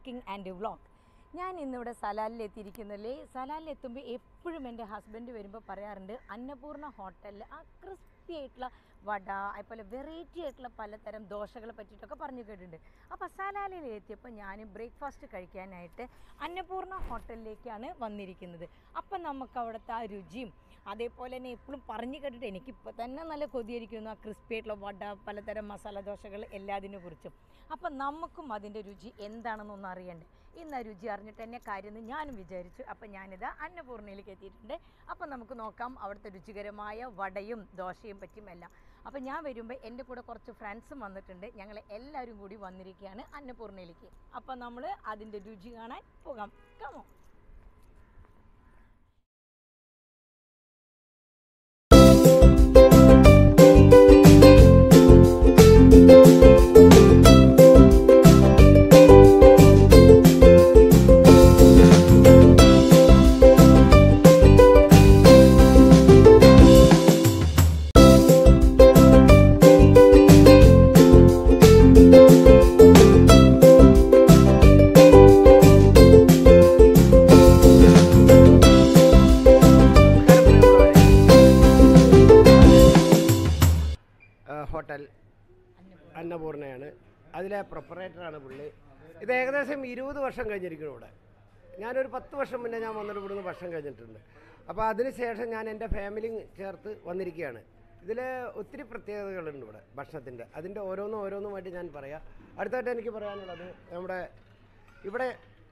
cooking and vlog ഞാൻ ഇന്നിവിടെ സലാലിൽ എത്തിയിരിക്കുന്നല്ലേ സലാലിൽ എത്തുമ്പോൾ എപ്പോഴും എൻ്റെ ഹസ്ബൻഡ് വരുമ്പോൾ പറയാറുണ്ട് അന്നപൂർണ്ണ ഹോട്ടലിൽ ആ ക്രിസ്പി ആയിട്ടുള്ള വട അതുപോലെ വെറൈറ്റി ആയിട്ടുള്ള പലതരം ദോശകളെ പറ്റിയിട്ടൊക്കെ പറഞ്ഞു കേട്ടിട്ടുണ്ട് അപ്പോൾ സലാലിൽ എത്തിയപ്പോൾ ഞാൻ ബ്രേക്ക്ഫാസ്റ്റ് കഴിക്കാനായിട്ട് അന്നപൂർണ്ണ ഹോട്ടലിലേക്കാണ് വന്നിരിക്കുന്നത് അപ്പം നമുക്ക് അവിടുത്തെ ആ രുചിയും അതേപോലെ തന്നെ എപ്പോഴും പറഞ്ഞു കേട്ടിട്ട് എനിക്കിപ്പോൾ തന്നെ നല്ല കൊതിയായിരിക്കുന്നു ആ ക്രിസ്പി ആയിട്ടുള്ള വട പലതരം മസാല ദോശകൾ എല്ലാതിനെ കുറിച്ചും അപ്പം നമുക്കും അതിൻ്റെ രുചി എന്താണെന്നൊന്നും അറിയണ്ടേ ഇന്ന് ആ രുചി അറിഞ്ഞിട്ട് തന്നെ കാര്യമെന്ന് ഞാനും വിചാരിച്ചു അപ്പം ഞാനിത് അന്നപൂർണ്ണയിലേക്ക് എത്തിയിട്ടുണ്ട് അപ്പം നമുക്ക് നോക്കാം അവിടുത്തെ രുചികരമായ വടയും ദോശയും പറ്റിയും എല്ലാം അപ്പം ഞാൻ വരുമ്പോൾ എൻ്റെ കൂടെ കുറച്ച് ഫ്രണ്ട്സും വന്നിട്ടുണ്ട് ഞങ്ങൾ എല്ലാവരും കൂടി വന്നിരിക്കുകയാണ് അന്നപൂർണ്ണയിലേക്ക് അപ്പം നമ്മൾ അതിൻ്റെ രുചി കാണാൻ പോകാം കമോ ഹോട്ടൽ അന്നപൂർണയാണ് അതിലെ പ്രൊപ്പറേറ്ററാണ് പുള്ളി ഇത് ഏകദേശം ഇരുപത് വർഷം കഴിഞ്ഞിരിക്കുന്നു ഇവിടെ ഞാനൊരു പത്ത് വർഷം മുന്നേ ഞാൻ വന്നിട്ട് ഇവിടുന്ന് ഭക്ഷണം കഴിഞ്ഞിട്ടുണ്ട് അപ്പോൾ അതിനുശേഷം ഞാൻ എൻ്റെ ഫാമിലിയും ചേർത്ത് വന്നിരിക്കുകയാണ് ഇതിൽ ഒത്തിരി പ്രത്യേകതകളുണ്ട് ഇവിടെ ഭക്ഷണത്തിൻ്റെ അതിൻ്റെ ഓരോന്നും ഓരോന്നുമായിട്ട് ഞാൻ പറയാം അടുത്തായിട്ട് എനിക്ക് പറയാനുള്ളത് നമ്മുടെ ഇവിടെ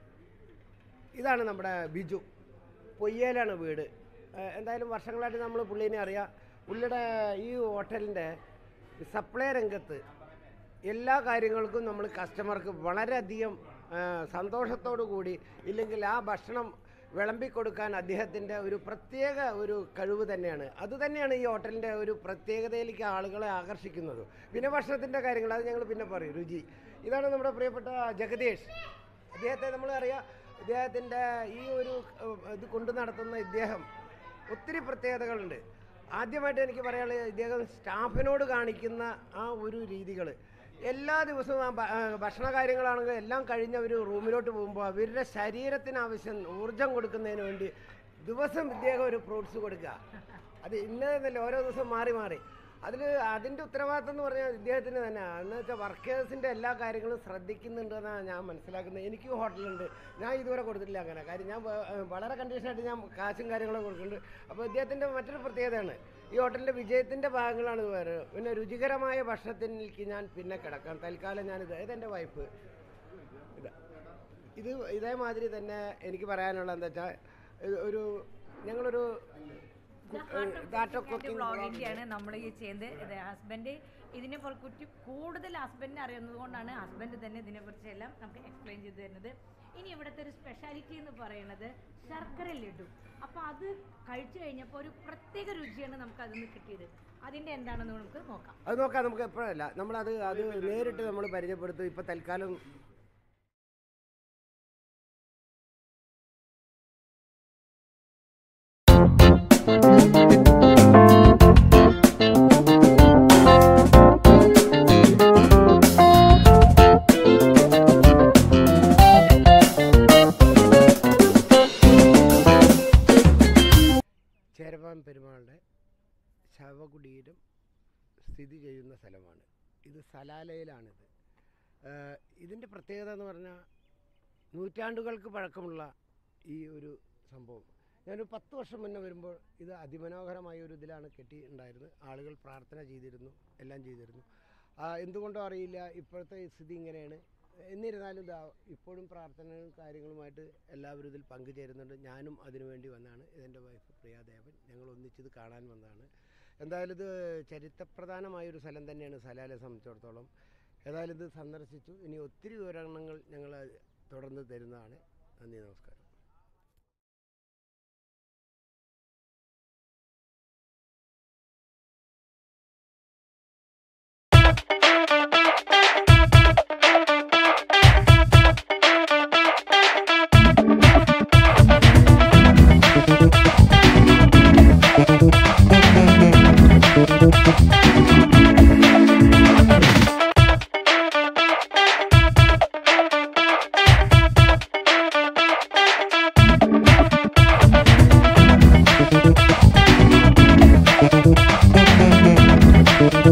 ഇതാണ് നമ്മുടെ ബിജു പൊയ്യയിലാണ് വീട് ഏഹ് എന്തായാലും വർഷങ്ങളായിട്ട് നമ്മൾ പുള്ളീനെ അറിയാം പുള്ളിയുടെ ഈ ഹോട്ടലിൻ്റെ സപ്ലൈ രംഗത്ത് എല്ലാ കാര്യങ്ങൾക്കും നമ്മൾ കസ്റ്റമർക്ക് വളരെയധികം ഏഹ് സന്തോഷത്തോടു കൂടി ഇല്ലെങ്കിൽ ആ ഭക്ഷണം വിളമ്പിക്കൊടുക്കാൻ അദ്ദേഹത്തിൻ്റെ ഒരു പ്രത്യേക ഒരു കഴിവ് തന്നെയാണ് അതുതന്നെയാണ് ഈ ഹോട്ടലിൻ്റെ ഒരു പ്രത്യേകതയിലേക്ക് ആളുകളെ ആകർഷിക്കുന്നത് പിന്നെ ഭക്ഷണത്തിൻ്റെ കാര്യങ്ങൾ അത് ഞങ്ങൾ പിന്നെ പറയും രുചി ഇതാണ് നമ്മുടെ പ്രിയപ്പെട്ട ജഗദീഷ് അദ്ദേഹത്തെ നമ്മൾ അറിയാം ഇദ്ദേഹത്തിൻ്റെ ഈ ഒരു ഏഹ്, ഇത് കൊണ്ടു നടത്തുന്ന ഇദ്ദേഹം ഒത്തിരി പ്രത്യേകതകളുണ്ട് ആദ്യമായിട്ട് എനിക്ക് പറയാനുള്ളത് ഇദ്ദേഹം സ്റ്റാഫിനോട് കാണിക്കുന്ന ആ ഒരു രീതികൾ എല്ലാ ദിവസവും ആ ഭ- ആ ഭക്ഷണ കാര്യങ്ങളാണെങ്കിൽ എല്ലാം കഴിഞ്ഞ് അവർ റൂമിലോട്ട് പോകുമ്പോൾ അവരുടെ ശരീരത്തിന് ആവശ്യം ഊർജം കൊടുക്കുന്നതിന് വേണ്ടി ദിവസം ഇദ്ദേഹം ഒരു ഫ്രൂട്ട്സ് കൊടുക്കുക അത് ഇന്നതെന്നല്ല ഓരോ ദിവസം മാറി മാറി അതിൽ അതിൻ്റെ ഉത്തരവാദിത്തം എന്ന് പറഞ്ഞാൽ ഇദ്ദേഹത്തിന് തന്നെ എന്ന് വെച്ചാൽ വർക്കേഴ്സിൻ്റെ എല്ലാ കാര്യങ്ങളും ശ്രദ്ധിക്കുന്നുണ്ടെന്നാണ് ഞാൻ മനസ്സിലാക്കുന്നത് എനിക്കും ഹോട്ടലുണ്ട് ഞാൻ ഇതുവരെ കൊടുത്തിട്ടില്ല അങ്ങനെ കാര്യം ഞാൻ വ- ഏഹ് വളരെ കണ്ടീഷനായിട്ട് ഞാൻ കാശും കാര്യങ്ങളൊക്കെ കൊടുക്കുന്നുണ്ട് അപ്പോൾ ഇദ്ദേഹത്തിൻ്റെ മറ്റൊരു പ്രത്യേകതയാണ് ഈ ഹോട്ടലിൻ്റെ വിജയത്തിൻ്റെ ഭാഗങ്ങളാണ് ഇത് വേറെ പിന്നെ രുചികരമായ ഭക്ഷണത്തിലേക്ക് ഞാൻ പിന്നെ കിടക്കാം തൽക്കാലം ഞാനിത് ഇതെൻ്റെ വൈഫ് ഇത് ഇത് ഇതേമാതിരി തന്നെ എനിക്ക് പറയാനുള്ള എന്താ വെച്ചാൽ ഒരു ഞങ്ങളൊരു ദാറ്റ കുക്കിംഗ് വ്ളോഗിൻ്റെയാണ് നമ്മൾ ഈ ചെയ്യുന്നത് ഹസ്ബൻഡ് ഇതിനെ കുറിച്ച് കൂടുതൽ ഹസ്ബൻഡിനെ അറിയുന്നത് കൊണ്ടാണ് ഹസ്ബൻഡ് തന്നെ ഇതിനെക്കുറിച്ച് എല്ലാം നമുക്ക് എക്സ്പ്ലെയിൻ ചെയ്തു തരുന്നത് ഇനി ഇവിടുത്തെ ഒരു സ്പെഷ്യാലിറ്റി എന്ന് പറയുന്നത് ശർക്കര ലഡു അപ്പോൾ അത് കഴിച്ചു കഴിഞ്ഞപ്പോൾ ഒരു പ്രത്യേക രുചിയാണ് നമുക്ക് അതിൽ നിന്ന് കിട്ടിയത് അതിൻ്റെ എന്താണെന്ന് നമുക്ക് നോക്കാം അത് നോക്കാം നമുക്ക് എപ്പോഴല്ല നമ്മളത് അത് നേരിട്ട് നമ്മൾ പരിചയപ്പെടുത്തും ഇപ്പം തൽക്കാലം ചേരമാൻ പെരുമാളുടെ ശവകുടീരം സ്ഥിതി ചെയ്യുന്ന സ്ഥലമാണ് ഇത് സലാലയിലാണിത് ഏഹ് ഇതിൻ്റെ പ്രത്യേകത എന്ന് പറഞ്ഞാൽ നൂറ്റാണ്ടുകൾക്ക് പഴക്കമുള്ള ഈ ഒരു സംഭവം ഞാനൊരു പത്ത് വർഷം മുന്നേ വരുമ്പോൾ ഇത് അതിമനോഹരമായ ഒരു ഇതിലാണ് കെട്ടി ഉണ്ടായിരുന്നത് ആളുകൾ പ്രാർത്ഥന ചെയ്തിരുന്നു എല്ലാം ചെയ്തിരുന്നു ആ, എന്തുകൊണ്ടോ അറിയില്ല ഇപ്പോഴത്തെ ഈ സ്ഥിതി ഇങ്ങനെയാണ് എന്നിരുന്നാലും ഇതാ ഇപ്പോഴും പ്രാർത്ഥനകളും കാര്യങ്ങളുമായിട്ട് എല്ലാവരും ഇതിൽ പങ്കുചേരുന്നുണ്ട് ഞാനും അതിനുവേണ്ടി വന്നതാണ് ഇതെൻ്റെ വൈഫ് പ്രിയാദേവൻ ഞങ്ങൾ ഒന്നിച്ചിത് കാണാൻ വന്നതാണ് എന്തായാലും ഇത് ചരിത്രപ്രധാനമായ ഒരു സ്ഥലം തന്നെയാണ് സലാലെ സംബന്ധിച്ചിടത്തോളം ഏതായാലും ഇത് സന്ദർശിച്ചു ഇനി ഒത്തിരി വിവരണങ്ങൾ ഞങ്ങൾ തുടർന്ന് തരുന്നതാണ് നന്ദി നമസ്കാരം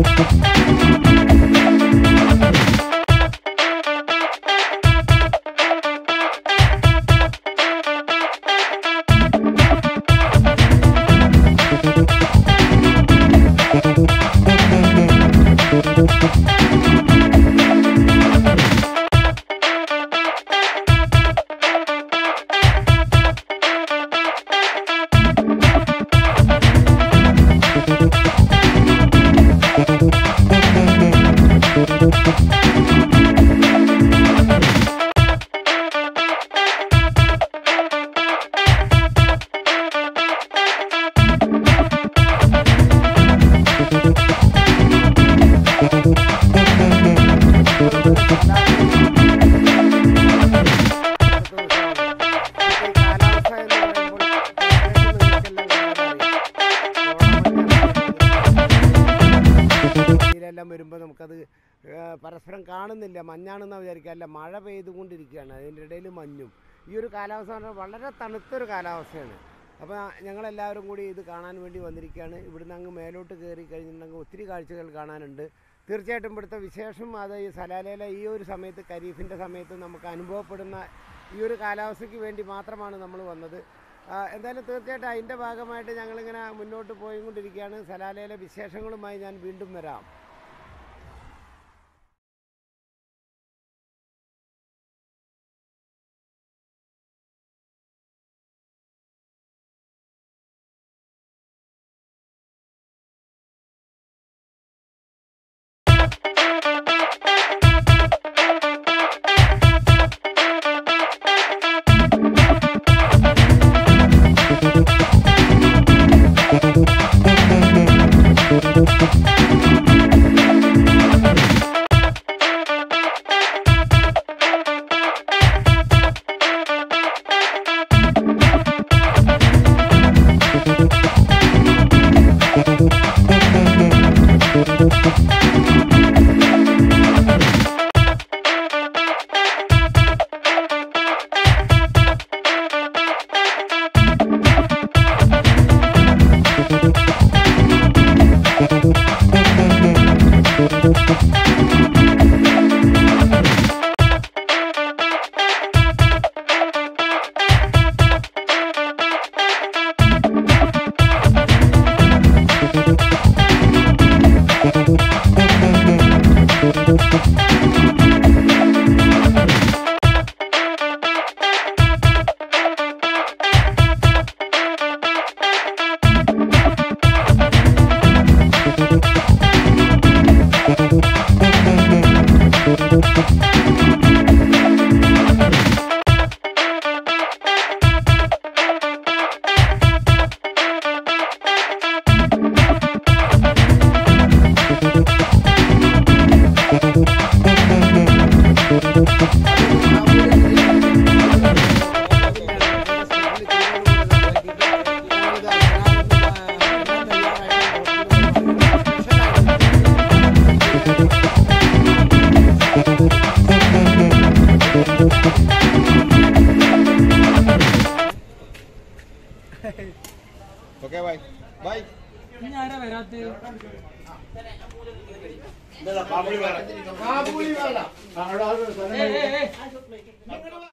എല്ലാം വരുമ്പോൾ നമുക്കത് ഏ, പരസ്പരം കാണുന്നില്ല മഞ്ഞാണെന്ന് വിചാരിക്കുക അല്ല മഴ പെയ്തുകൊണ്ടിരിക്കുകയാണ് അതിൻ്റെ ഇടയിൽ മഞ്ഞും ഈ ഒരു കാലാവസ്ഥ എന്ന് പറഞ്ഞാൽ വളരെ തണുത്തൊരു കാലാവസ്ഥയാണ് അപ്പോൾ ഞങ്ങളെല്ലാവരും കൂടി ഇത് കാണാൻ വേണ്ടി വന്നിരിക്കുകയാണ് ഇവിടുന്ന് അങ്ങ് മേലോട്ട് കയറി കഴിഞ്ഞിട്ടുണ്ടെങ്കിൽ ഒത്തിരി കാഴ്ചകൾ കാണാനുണ്ട് തീർച്ചയായിട്ടും ഇവിടുത്തെ വിശേഷം അത് ഈ സലാലയിലെ ഈ ഒരു സമയത്ത് ഖരീഫിൻ്റെ സമയത്ത് നമുക്ക് അനുഭവപ്പെടുന്ന ഈ ഒരു കാലാവസ്ഥയ്ക്ക് വേണ്ടി മാത്രമാണ് നമ്മൾ വന്നത് ആ, എന്തായാലും തീർച്ചയായിട്ടും അതിൻ്റെ ഭാഗമായിട്ട് ഞങ്ങളിങ്ങനെ മുന്നോട്ട് പോയിക്കൊണ്ടിരിക്കുകയാണ് സലാലയിലെ വിശേഷങ്ങളുമായി ഞാൻ വീണ്ടും വരാം ഓക്കെ ബൈ ബൈ ഇനി ആരാ വരാത്ത കാബൂളി വേണം കാബൂളി വേണം ഏ ഏ ഏ